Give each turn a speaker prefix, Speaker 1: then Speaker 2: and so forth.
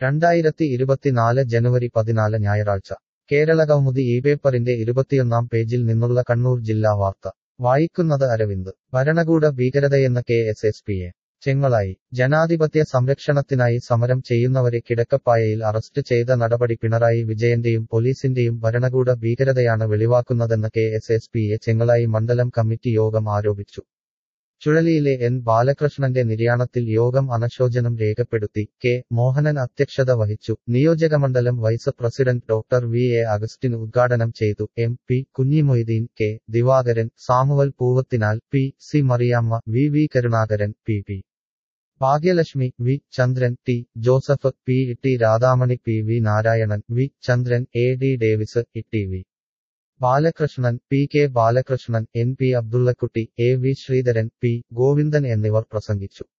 Speaker 1: രണ്ടായിരത്തി ഇരുപത്തിനാല് ജനുവരി പതിനാല് ഞായറാഴ്ച കേരളകൗമുദി ഈ പേപ്പറിന്റെ ഇരുപത്തിയൊന്നാം പേജിൽ നിന്നുള്ള കണ്ണൂർ ജില്ലാ വാർത്ത വായിക്കുന്നത് അരവിന്ദ് ഭരണകൂട ഭീകരതയെന്ന കെ എസ് എസ് പിയെ ചെങ്ങളായി ജനാധിപത്യ സംരക്ഷണത്തിനായി സമരം ചെയ്യുന്നവരെ കിടക്കപ്പായയിൽ അറസ്റ്റ് ചെയ്ത നടപടി പിണറായി വിജയന്റെയും പോലീസിന്റെയും ഭരണകൂട ഭീകരതയാണ് വെളിവാക്കുന്നതെന്ന് കെ എസ് എസ് പിയെ ചെങ്ങളായി മണ്ഡലം കമ്മിറ്റി യോഗം ആരോപിച്ചു ചുഴലിയിലെ എൻ ബാലകൃഷ്ണന്റെ നിര്യാണത്തിൽ യോഗം അനശോചനം രേഖപ്പെടുത്തി കെ മോഹനൻ അധ്യക്ഷത വഹിച്ചു നിയോജകമണ്ഡലം vice president doctor V A Augustine ഉദ്ഘാടനം ചെയ്തു M P Kunhimoideen K Divakaran Samuel Poovathinal P C Mariyamma V V Karunakaran P P Bhagyalakshmi V Chandran T Joseph P T Radhamani P V Narayanan V Chandran A D Davis E T V Balakrishnan P K Balakrishnan N P Abdullakutty A V Sreedharan P Govindan എന്നിവർ പ്രസംഗിച്ചു